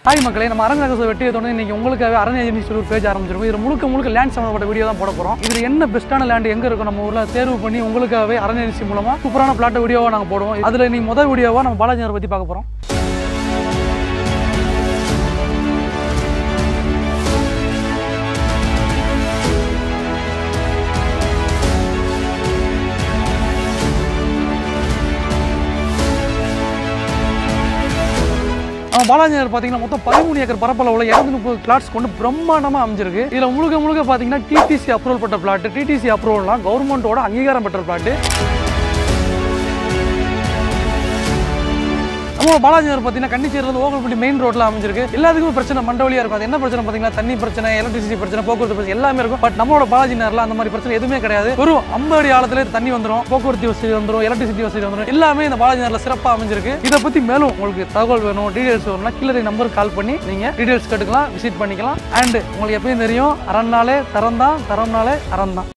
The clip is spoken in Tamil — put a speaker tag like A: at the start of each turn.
A: ஹாய் மக்களே நம்ம அரங்கரகச வெட்டியை தொடர்ந்து இன்னைக்கு உங்களுக்காகவே அரண் ஏஜென்சி சொல்லி ஒரு பேஜ் ஆரம்பிச்சிருக்கும் இது முழுக்க முழுக்க லேண்ட் சம்மந்தப்பட்ட வீடியோ தான் போட போகிறோம் இது என்ன பெஸ்ட்டான லேண்ட் எங்கே இருக்கும் நம்ம ஊரில் தேர்வு பண்ணி உங்களுக்காகவே அரண் ஏஜென்சி மூலமாக சூப்பரான பிளாட் வீடியோவாக நாங்கள் போடுவோம் அதில் நீ முதல் வீடியோவாக நம்ம பாலாஜி நகரை பற்றி பார்க்க போகிறோம் நம்ம பாலாஜி நகர் பார்த்தீங்கன்னா மொத்தம் பதிமூணு ஏக்கர் பரப்பளவுல இரநூத்தி முப்பது பிளாட்ஸ் கொண்டு பிரம்மாண்டமாக அமைஞ்சிருக்கு இதில் முழுக்க முழுக்க பார்த்தீங்கன்னா டிடிசி அப்ரூவல் பெற்ற பிளாட் டிடிசி அப்ரூவல்லாம் கவர்மெண்ட்டோட அங்கீகாரம் பெற்ற பிளாட் நம்ம பாலாஜி நகர் பார்த்தீங்கன்னா கன்னிச்சேரியிலிருந்து ஓகல்பட்டி மெயின் ரோட்ல அமைஞ்சிருக்கு எல்லாத்துக்குமே பிரச்சனை மண்டவழியா இருக்கும் அது என்ன பிரச்சனை பார்த்தீங்கன்னா தண்ணி பிரச்சனை எலக்ட்ரிசிட்டி பிரச்சனை போக்குவரத்து பிரச்சனை எல்லாமே இருக்கும் பட் நம்மளோட பாலாஜி நகர்ல அந்த மாதிரி பிரச்சனை எதுவுமே கிடையாது வெறும் ஐம்பது அடி ஆழத்துல தண்ணி வந்துடும் போக்குவரத்து வசதி வந்துடும் எலக்ட்ரிசிட்டி வசதி வந்துடும் எல்லாமே இந்த பாலாஜி நகர்ல சிறப்பாக அமைஞ்சிருக்கு இதை பத்தி மேலும் உங்களுக்கு தகவல் வேணும் டீடைல்ஸ் வேணும்னா கீழே நம்பருக்கு கால் பண்ணி நீங்க டீடைல்ஸ் கேட்டுக்கலாம் விசிட் பண்ணிக்கலாம் அண்ட் உங்களுக்கு எப்பயும் தெரியும் அரண்னாலே தரம் தான் தரம்னாலே அறம் தான்